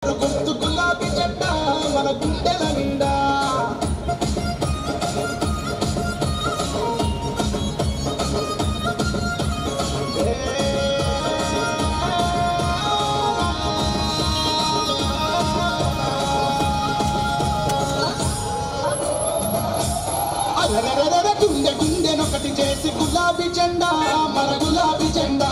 గుర్తు గులాబీ జెండా మన గుండెల నిండా అరెరెరెరె గుండె గుండెనొకటి చేసి గులాబీ జెండా మన గులాబీ జెండా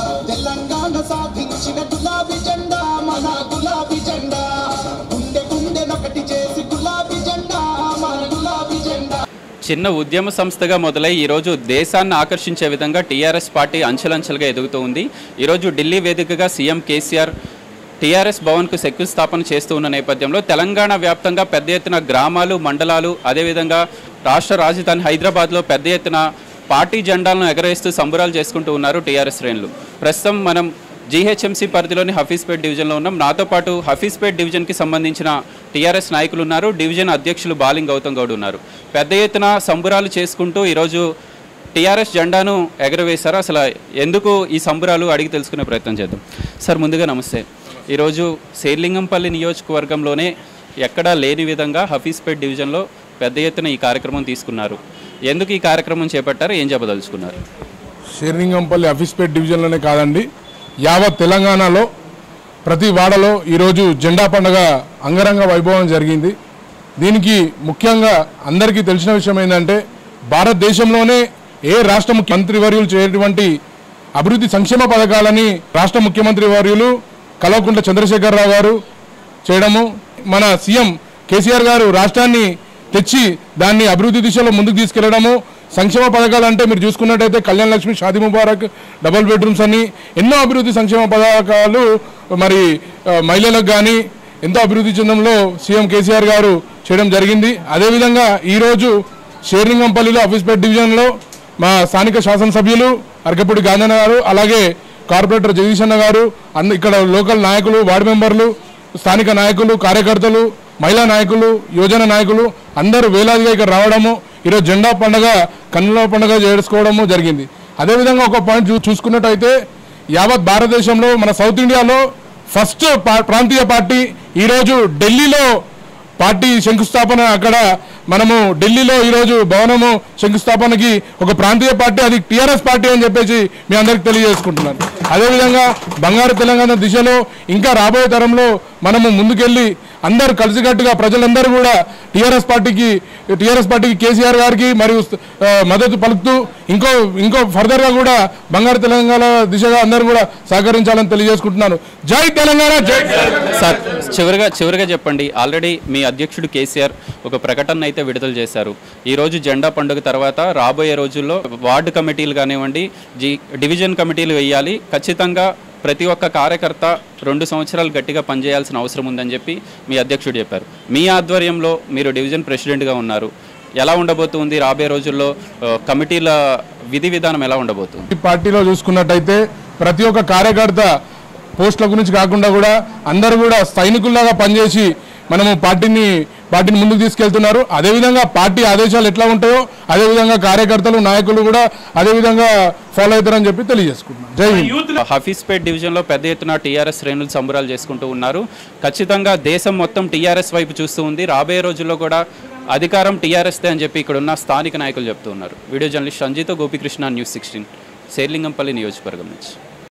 తెలంగాణ సాధించిన గులాబీ జెండా మన గులాబీ జెండా గుండె గుండెనొకటి చేసి గులాబీ జెండా మన గులాబీ జెండా చిన్న ఉద్యమ సంస్థగా మొదలై ఈరోజు దేశాన్ని ఆకర్షించే విధంగా టీఆర్ఎస్ పార్టీ అంచెలంచెలుగా ఎదుగుతూ ఉంది ఈరోజు ఢిల్లీ వేదికగా సీఎం కేసీఆర్ టీఆర్ఎస్ భవన్కు శంకుస్థాపన చేస్తూ ఉన్న నేపథ్యంలో తెలంగాణ వ్యాప్తంగా పెద్ద ఎత్తున గ్రామాలు మండలాలు అదేవిధంగా రాష్ట్ర రాజధాని హైదరాబాద్లో పెద్ద ఎత్తున పార్టీ జెండాలను ఎగరేస్తూ సంబరాలు చేసుకుంటూ ఉన్నారు టీఆర్ఎస్ శ్రేణులు ప్రస్తుతం మనం జీహెచ్ఎంసీ పరిధిలోని హఫీజ్పేట్ డివిజన్లో ఉన్నాం నాతో పాటు హఫీజ్పేట్ డివిజన్కి సంబంధించిన టీఆర్ఎస్ నాయకులు ఉన్నారు డివిజన్ అధ్యక్షులు బాలింగ్ గౌతమ్ గౌడ్ ఉన్నారు పెద్ద ఎత్తున సంబురాలు చేసుకుంటూ ఈరోజు టీఆర్ఎస్ జెండాను ఎగరవేశారు అసలు ఎందుకు ఈ సంబురాలు అడిగి తెలుసుకునే ప్రయత్నం చేద్దాం సార్ ముందుగా నమస్తే ఈరోజు శేర్లింగంపల్లి నియోజకవర్గంలోనే ఎక్కడా లేని విధంగా హఫీజ్పేట్ డివిజన్లో పెద్ద ఎత్తున ఈ కార్యక్రమం తీసుకున్నారు ఎందుకు ఈ కార్యక్రమం చేపట్టారు ఏం చెప్పదలుచుకున్నారు షేర్లింగంపల్లి అఫీస్పేట్ డివిజన్లోనే కాదండి యావత్ తెలంగాణలో ప్రతి వాడలో ఈరోజు జెండా పండుగ అంగరంగ వైభవం జరిగింది దీనికి ముఖ్యంగా అందరికీ తెలిసిన విషయం ఏంటంటే భారతదేశంలోనే ఏ రాష్ట్ర ముఖ్యమంత్రి వర్యులు చేయటువంటి అభివృద్ధి సంక్షేమ పథకాలని రాష్ట్ర ముఖ్యమంత్రి వర్యులు కల్వకుంట్ల చంద్రశేఖరరావు గారు చేయడము మన సీఎం కేసీఆర్ గారు రాష్ట్రాన్ని తెచ్చి దాన్ని అభివృద్ధి దిశలో ముందుకు తీసుకెళ్లడము సంక్షేమ పథకాలు అంటే మీరు చూసుకున్నట్టయితే కళ్యాణ లక్ష్మి షాదీ ముబారక్ డబుల్ బెడ్రూమ్స్ అని ఎన్నో అభివృద్ధి సంక్షేమ పథకాలు మరి ఆ, మహిళలకు కానీ ఎంతో అభివృద్ధి చెందంలో సీఎం కేసీఆర్ గారు చేయడం జరిగింది అదేవిధంగా ఈరోజు షేర్లింగంపల్లిలో ఆఫీస్పేట్ డివిజన్లో మా స్థానిక శాసనసభ్యులు అరకపూడి గాంధన్న గారు అలాగే కార్పొరేటర్ జగదీష్ అన్న గారు అంద ఇక్కడ లోకల్ నాయకులు వార్డు మెంబర్లు స్థానిక నాయకులు కార్యకర్తలు మహిళా నాయకులు యువజన నాయకులు అందరూ వేలాదిగా ఇక్కడ రావడము ఈరోజు జెండా పండుగ కన్నుల పండుగ చేసుకోవడము జరిగింది అదేవిధంగా ఒక పాయింట్ చూ చూసుకున్నట్టయితే యావత్ భారతదేశంలో మన సౌత్ ఇండియాలో ఫస్ట్ పా- ప్రాంతీయ పార్టీ ఈరోజు ఢిల్లీలో పార్టీ శంకుస్థాపన అక్కడ మనము ఢిల్లీలో ఈరోజు భవనము శంకుస్థాపనకి ఒక ప్రాంతీయ పార్టీ అది టీఆర్ఎస్ పార్టీ అని చెప్పేసి మీ అందరికి తెలియజేసుకుంటున్నాను అదేవిధంగా బంగారు తెలంగాణ దిశలో ఇంకా రాబోయే తరంలో మనము ముందుకెళ్ళి అందరూ కలిసికట్టుగా ప్రజలందరూ కూడా టీఆర్ఎస్ పార్టీకి టీఆర్ఎస్ పార్టీకి కేసీఆర్ గారికి మరియు ఆ, మద్దతు పలుకుతూ ఇంకో ఇంకో ఫర్దర్గా కూడా బంగారు తెలంగాణ దిశగా అందరూ కూడా సహకరించాలని తెలియజేసుకుంటున్నాను జై తెలంగాణ జై సార్ చివరిగా చివరిగా చెప్పండి ఆల్రెడీ మీ అధ్యక్షుడు కేసీఆర్ ఒక ప్రకటన అయితే విడుదల చేశారు ఈ రోజు జెండా పండుగ తర్వాత రాబోయే రోజుల్లో వార్డు కమిటీలు కానివ్వండి జీ డివిజన్ కమిటీలు వేయాలి ఖచ్చితంగా ప్రతి ఒక్క కార్యకర్త రెండు సంవత్సరాలు గట్టిగా పనిచేయాల్సిన అవసరం ఉందని చెప్పి మీ అధ్యక్షుడు చెప్పారు మీ ఆధ్వర్యంలో మీరు డివిజన్ ప్రెసిడెంట్గా ఉన్నారు ఎలా ఉండబోతుంది రాబోయే రోజుల్లో ఆ, కమిటీల విధి విధానం ఎలా ఉండబోతుంది ఈ పార్టీలో చూసుకున్నట్టయితే ప్రతి ఒక్క కార్యకర్త పోస్టుల గురించి కాకుండా కూడా అందరూ కూడా సైనికుల్లాగా పనిచేసి మనము పార్టీని పార్టీని ముందుకు తీసుకెళ్తున్నారు అదేవిధంగా పార్టీ ఆదేశాలు ఎట్లా ఉంటాయో అదేవిధంగా కార్యకర్తలు నాయకులు కూడా అదేవిధంగా ఫాలో అవుతారని చెప్పి తెలియజేసుకుంటున్నాను జై హింద్ హఫీజ్పేట్ డివిజన్లో పెద్ద ఎత్తున టీఆర్ఎస్ శ్రేణులు సంబరాలు చేసుకుంటూ ఉన్నారు ఖచ్చితంగా దేశం మొత్తం టీఆర్ఎస్ వైపు చూస్తూ ఉంది రాబోయే రోజుల్లో కూడా అధికారం టీఆర్ఎస్దే అని చెప్పి ఇక్కడ ఉన్న స్థానిక నాయకులు చెప్తూ ఉన్నారు వీడియో జర్నలిస్ట్ సంజీతో గోపికృష్ణ న్యూస్ సిక్స్టీన్ శేర్లింగంపల్లి నియోజకవర్గం నుంచి